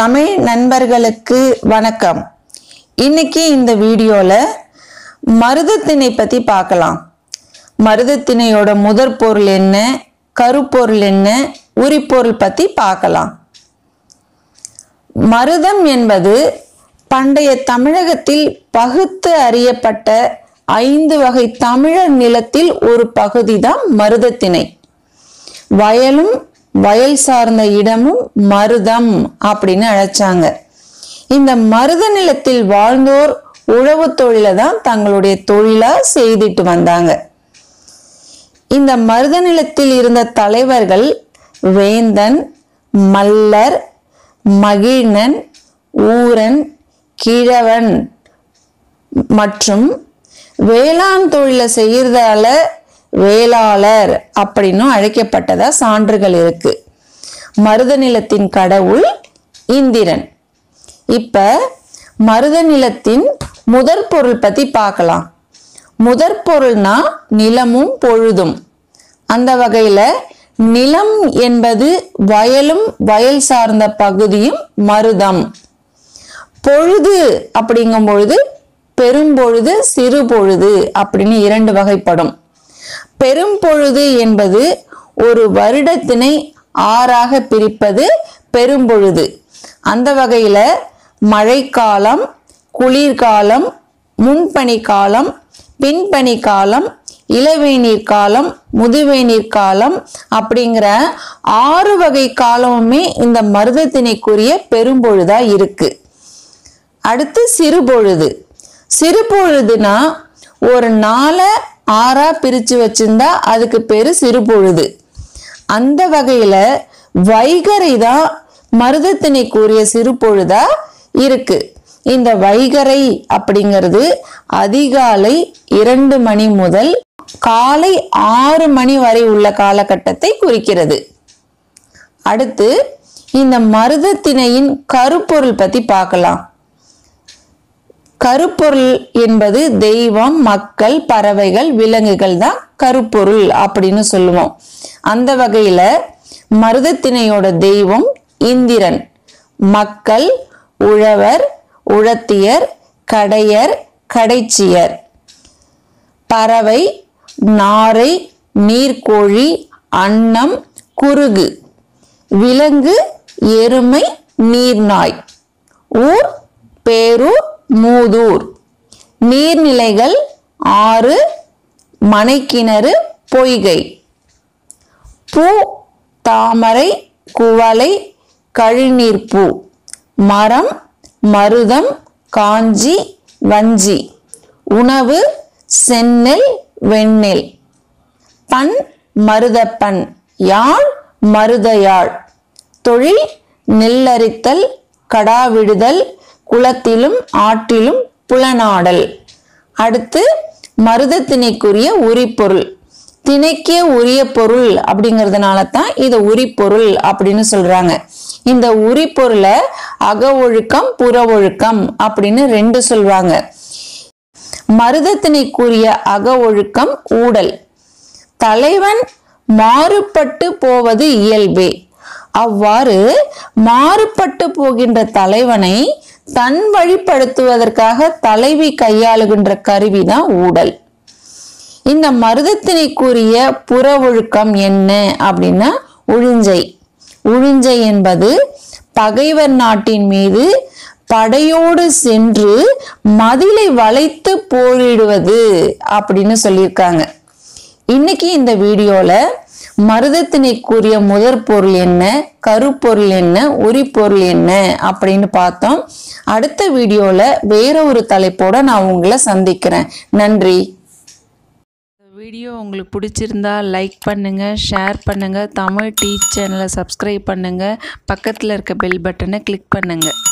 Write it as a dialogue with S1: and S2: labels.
S1: தமிழ் நண்பர்களுக்கு வணக்கம் இன்னைக்கு இந்த வீடியோல மருதத்திணை பத்தி பார்க்கலாம் மருதத்திணையோட முதற் பொருள் என்ன கருப்பொருள் என்ன உரிப்பொருள் பத்தி பார்க்கலாம் மருதம் என்பது பண்டைய தமிழகத்தில் பகுத்து அறியப்பட்ட ஐந்து வகை தமிழர் நிலத்தில் ஒரு பகுதி தான் மருதத்திணை வயலும் வயல் சார்ந்த இடமும் மருதம் அப்படின்னு அழைச்சாங்க இந்த மருத நிலத்தில் வாழ்ந்தோர் உழவு தொழிலை தான் தங்களுடைய தொழிலா செய்துட்டு வந்தாங்க இந்த மருத நிலத்தில் இருந்த தலைவர்கள் வேந்தன் மல்லர் மகிழ்நன் ஊரன் கிழவன் மற்றும் வேளாண் தொழிலை செய்யறதால வேளாளர் அப்படின்னும் அழைக்கப்பட்டதா சான்றுகள் இருக்கு மருத நிலத்தின் கடவுள் இந்திரன் இப்ப மருத நிலத்தின் முதற் பொருள் பத்தி பார்க்கலாம் முதற் பொருள்னா நிலமும் பொழுதும் அந்த வகையில நிலம் என்பது வயலும் வயல் சார்ந்த பகுதியும் மருதம் பொழுது அப்படிங்கும் பொழுது பெரும்பொழுது சிறு பொழுது அப்படின்னு இரண்டு வகைப்படும் பெரும்பொழுது என்பது ஒரு வருடத்தினை ஆறாக பிரிப்பது பெரும்பொழுது அந்த வகையில மழைக்காலம் குளிர்காலம் முன்பனி காலம் பின்பனி காலம் இளவேநீர் காலம் முதுவேநீர் காலம் அப்படிங்கிற ஆறு வகை காலமுமே இந்த மருதத்தினைக்குரிய பெரும்பொழுதா இருக்கு அடுத்து சிறுபொழுது சிறுபொழுதுனா ஒரு நாளை ஆறா பிரிச்சு வச்சிருந்தா அதுக்கு பேரு சிறுபொழுது அந்த வகையில வைகரை தான் மருதத்தினைக்குரிய சிறுபொழுதா இருக்கு இந்த வைகரை அப்படிங்கிறது அதிகாலை இரண்டு மணி முதல் காலை ஆறு மணி வரை உள்ள காலகட்டத்தை குறிக்கிறது அடுத்து இந்த மருதத்திணையின் கருப்பொருள் பத்தி பார்க்கலாம் கருப்பொருள் என்பது தெய்வம் மக்கள் பறவைகள் விலங்குகள் தான் கருப்பொருள் அப்படின்னு சொல்லுவோம் அந்த வகையில மருதத்திணையோட தெய்வம் இந்திரன் மக்கள் உழவர் உழத்தியர் கடையர் கடைச்சியர் பறவை நாரை நீர்க்கோழி அன்னம் குருகு விலங்கு எருமை நீர்நாய் ஊர் பேரூர் மூதூர் நீர்நிலைகள் ஆறு மனைக்கிணறு பொய்கை பூ தாமரை குவளை கழுநீர்ப்பூ மரம் மருதம் காஞ்சி வஞ்சி உணவு செந்நெல் வெண்ணெல் பண் மருதப்பண் யாழ் மருதயாழ் தொழில் நெல்லரித்தல் கடாவிடுதல் குளத்திலும் ஆற்றிலும் புலனாடல் அடுத்து மருதத்திணைக்குரிய உரிப்பொருள் திணைக்கே உரிய பொருள் அப்படிங்கிறதுனால தான் இதை உரிப்பொருள் அப்படின்னு சொல்றாங்க இந்த உரிப்பொருளை அக ஒழுக்கம் புற ஒழுக்கம் அப்படின்னு ரெண்டு சொல்வாங்க மருதத்திணைக்குரிய அக ஒழுக்கம் ஊடல் தலைவன் மாறுபட்டு போவது இயல்பே அவ்வாறு மாறுபட்டு போகின்ற தலைவனை தன் வழிப்படுத்துவதற்காக தலைவி கையாளுகின்ற கருவிதான் ஊடல் இந்த மருதத்தினைக்குரிய புற ஒழுக்கம் என்ன அப்படின்னா உழிஞ்சை உழிஞ்சை என்பது பகைவர் நாட்டின் மீது படையோடு சென்று மதிலை வளைத்து போரிடுவது அப்படின்னு சொல்லியிருக்காங்க இன்னைக்கு இந்த வீடியோல மருதத்தினைக்குரிய முதற் பொருள் என்ன கருப்பொருள் என்ன உரிப்பொருள் என்ன அப்படின்னு பார்த்தோம் அடுத்த வீடியோல வேற ஒரு தலைப்போட நான் உங்களை சந்திக்கிறேன் நன்றி
S2: வீடியோ உங்களுக்கு பிடிச்சிருந்தா லைக் பண்ணுங்கள் ஷேர் பண்ணுங்கள் தமிழ் டீச் சேனலை சப்ஸ்கிரைப் பண்ணுங்கள் பக்கத்தில் இருக்க பெல் பட்டனை கிளிக் பண்ணுங்கள்